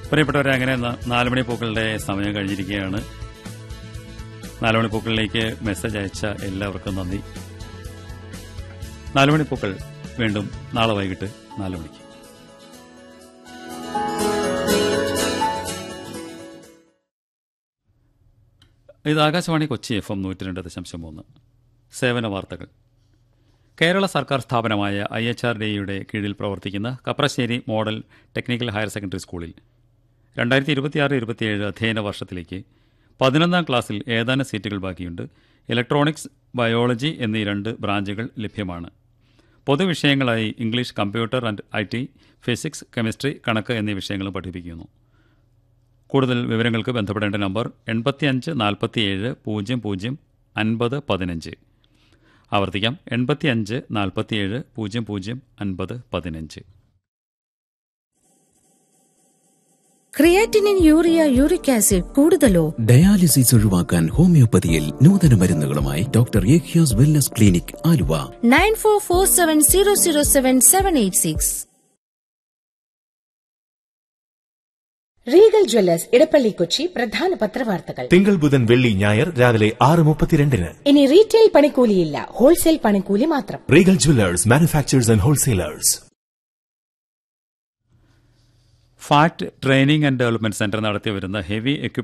പ്രിയപ്പെട്ടവരെ അങ്ങനെ ന- നാലുമണി പൂക്കളുടെ സമയം കഴിഞ്ഞിരിക്കുകയാണ് നാലുമണി പൂക്കളിലേക്ക് മെസ്സേജ് അയച്ച എല്ലാവർക്കും നന്ദി നാലുമണി പൂക്കൾ വീണ്ടും നാളെ വൈകിട്ട് നാല് മണിക്ക് ഇത് ആകാശവാണി കൊച്ചി എഫ് എം നൂറ്റി രണ്ട് ദശാംശം മൂന്ന് സേവന വാർത്തകൾ കേരള സർക്കാർ സ്ഥാപനമായ ഐ എച്ച് ആർ ഡിയുടെ കീഴിൽ പ്രവർത്തിക്കുന്ന Kaprassery model technical higher secondary സ്കൂളിൽ രണ്ടായിരത്തി ഇരുപത്തിയാറ് ഇരുപത്തിയേഴ് അധ്യയന വർഷത്തിലേക്ക് പതിനൊന്നാം ക്ലാസ്സിൽ ഏതാനും സീറ്റുകൾ ബാക്കിയുണ്ട് ഇലക്ട്രോണിക്സ് ബയോളജി എന്നീ രണ്ട് ബ്രാഞ്ചുകൾ ലഭ്യമാണ് പൊതുവിഷയങ്ങളായി English computer and I T physics chemistry കണക്ക് എന്നീ വിഷയങ്ങളും പഠിപ്പിക്കുന്നു കൂടുതൽ വിവരങ്ങൾക്ക് ബന്ധപ്പെടേണ്ട നമ്പർ എൺപത്തിയഞ്ച് നാൽപ്പത്തിയേഴ് പൂജ്യം പൂജ്യം അൻപത് പതിനഞ്ച് ആവർത്തിക്കാം എൺപത്തിയഞ്ച് നാൽപ്പത്തിയേഴ് പൂജ്യം പൂജ്യം അൻപത് പതിനഞ്ച് ക്രിയാറ്റിനിൻ യൂറിയ യൂറിക് ആസിഡ് കൂടുതലോ ഡയാലിസിസ് ഒഴിവാക്കാൻ ഹോമിയോപ്പതിയിൽ നൂതന മരുന്നുകളുമായി doctor Ekhyas wellness clinic Aluva nine four four seven zero zero seven seven eight six Regal jewellers Edappally Kochi പ്രധാന പത്രവാർത്തകൾ തിങ്കൾ ബുധൻ വെള്ളി ഞായർ രാവിലെ ആറ് മുപ്പത്തിരണ്ടിന് ഇനി റീറ്റെയിൽ പണിക്കൂലിയില്ല ഹോൾസെയിൽ പണിക്കൂലി മാത്രം Regal jewellers manufacturers and wholesalers FACT training and development centre നടത്തി വരുന്ന ഹെവി